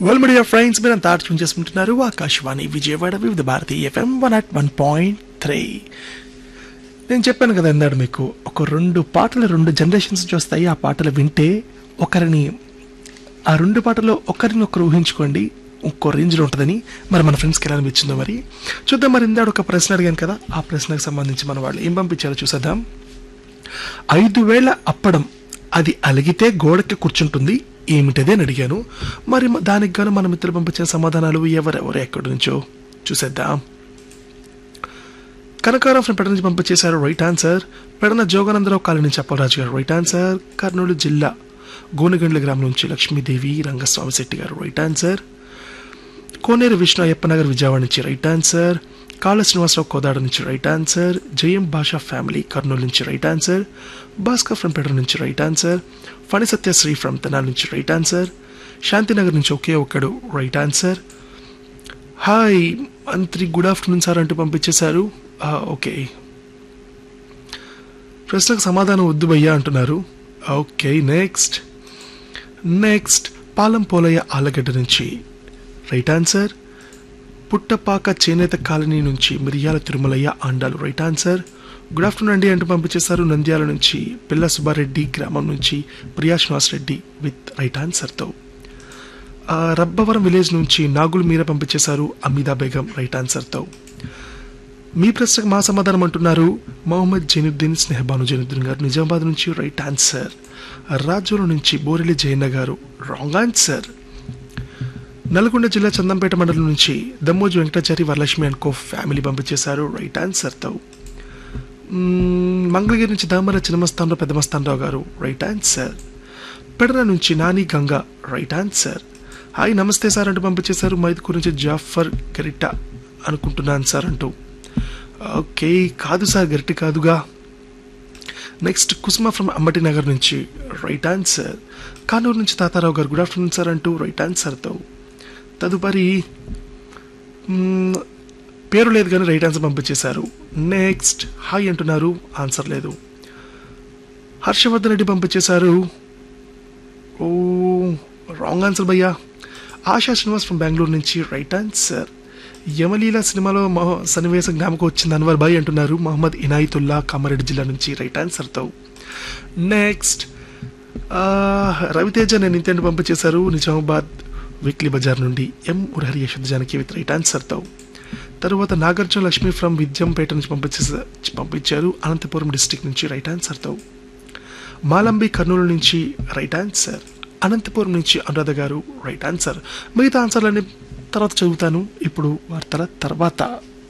well media friends మీరు అంతా tune చేసుకుంటున్నారు Akashvani Vijayawada Vividh Bharati FM one at one point three నేను చెప్పాను కదా ఇందాడు మీకు ఒక రెండు పాటలు రెండు జనరేషన్స్ నుంచి వస్తాయి ఆ పాటలు వింటే ఒకరిని ఆ రెండు పాటల్లో ఒకరిని ఒకరు ఊహించుకోండి ఇంకో రేంజ్లో ఉంటుందని మరి మన ఫ్రెండ్స్కి ఎలా అనిపించిందో మరి చూద్దాం మరి ఇందాడు ఒక ప్రశ్న అడిగాను కదా ఆ ప్రశ్నకు సంబంధించి మన వాళ్ళు ఏం పంపించారో చూసేద్దాం ఐదు వేల అప్పడం అది అలిగితే గోడకి కూర్చుంటుంది ఏమిటది అని అడిగాను మరి మ- దానికి గాను మన మిత్రులు పంపించిన సమాధానాలు ఎవరెవరు ఎక్కడి నుంచో చూసేద్దాం కనకారావు ఫ్రెండ్ పెడ నుంచి పంపించేశారు right answer Pedana Joganandarao colony నుంచి అప్పలరాజు గారు రైట్ ఆన్సర్ కర్నూలు జిల్లా గోనగండ్ల గ్రామం నుంచి లక్ష్మీదేవి రంగస్వామి శెట్టి గారు రైట్ ఆన్సర్ కోనేరు విష్ణు అయ్యప్ప నగర్ విజయవాడ నుంచి రైట్ ఆన్సర్ కాళ శ్రీనివాసరావు కోదాడ నుంచి రైట్ ఆన్సర్ జయం భాషా ఫ్యామిలీ కర్నూలు నుంచి రైట్ ఆన్సర్ భాస్కర్ ఫ్రమ్ పెడర్ నుంచి right answer Phani Satyasri from Tenali నుంచి రైట్ ఆన్సర్ శాంతినగర్ నుంచి ఒకే ఒక్కడు రైట్ ఆన్సర్ హాయ్ మంత్రి గుడ్ ఆఫ్టర్నూన్ సార్ అంటూ పంపించేశారు ఆ, ఓకే ప్రశ్నకు సమాధానం వద్దు భయ్యా అంటున్నారు okay next next Palam Polayya Allagadda నుంచి రైట్ ఆన్సర్ పుట్టపాక చేనేత కాలనీ నుంచి Miriyala Tirumalayya Andalu right answer good afternoon అండి అంటూ పంపించేశారు నంద్యాల నుంచి పిల్ల సుబ్బారెడ్డి గ్రామం నుంచి ప్రియా శ్రీనివాస్ రెడ్డి విత్ రైట్ ఆన్సర్తో ఆ, రబ్బవరం విలేజ్ నుంచి నాగులు మీర పంపించేశారు అమీదా బేగం రైట్ ఆన్సర్తో మీ ప్రశ్నకు మా సమాధానం అంటున్నారు మొహమ్మద్ జైనుద్దీన్ స్నేహబాను జైనుద్దీన్ గారు నిజామాబాద్ నుంచి రైట్ ఆన్సర్ రాజోలు నుంచి బోరెలి జయన్న గారు రాంగ్ ఆన్సర్ నల్గొండ జిల్లా చందంపేట మండలం నుంచి Dammoju Venkatachari Varalakshmi and co family పంపించేశారు రైట్ ఆన్సర్తో మ్మ్, మంగళగిరి నుంచి దామర చిన్నమస్తానరావు పెద్దమస్తానరావు గారు రైట్ ఆన్సర్ పెడర నుంచి Nani Ganga right answer hi నమస్తే సార్ అంటూ పంపించేశారు మైదుకూరు నుంచి జాఫర్ గరిట అనుకుంటున్నాను సార్ అంటూ ఓకే కాదు సార్ గరిట కాదుగా నెక్స్ట్ కుసుమ ఫ్రమ్ అంబటి నగర్ నుంచి రైట్ ఆన్సర్ కానూరు నుంచి Tatarao garu good afternoon sir అంటూ రైట్ ఆన్సర్తో తదుపరి మ్మ్, పేరు లేదు కానీ రైట్ ఆన్సర్ పంపించేశారు నెక్స్ట్ హాయ్ అంటున్నారు ఆన్సర్ లేదు హర్షవర్ధన్ రెడ్డి పంపించేశారు ఓ రాంగ్ ఆన్సర్ భయ్యా ఆశా శ్రీనివాస్ ఫ్రమ్ బెంగళూరు నుంచి రైట్ ఆన్సర్ యమలీల సినిమాలో మహ సన్నివేశం జ్ఞాపకం వచ్చింది అన్వర్ భాయ్ అంటున్నారు మహమ్మద్ ఇనాయితుల్లా కామారెడ్డి జిల్లా నుంచి రైట్ ఆన్సర్తో నెక్స్ట్ రవితేజ నేను ఇంతేంటి పంపించేశారు నిజామాబాద్ వీక్లీ బజార్ నుండి M Murahari Yashod Janaki with right ఆన్సర్తో తరువాత నాగార్జున లక్ష్మి ఫ్రమ్ విద్యంపేట నుంచి పంపించేసా పంపించారు అనంతపురం డిస్టిక్ నుంచి రైట్ ఆన్సర్తో మాలంబి కర్నూలు నుంచి రైట్ ఆన్సర్ అనంతపురం నుంచి అనురాధ గారు రైట్ ఆన్సర్ మిగతా ఆన్సర్లన్నీ తర్వాత చదువుతాను ఇప్పుడు వార్తల తర్వాత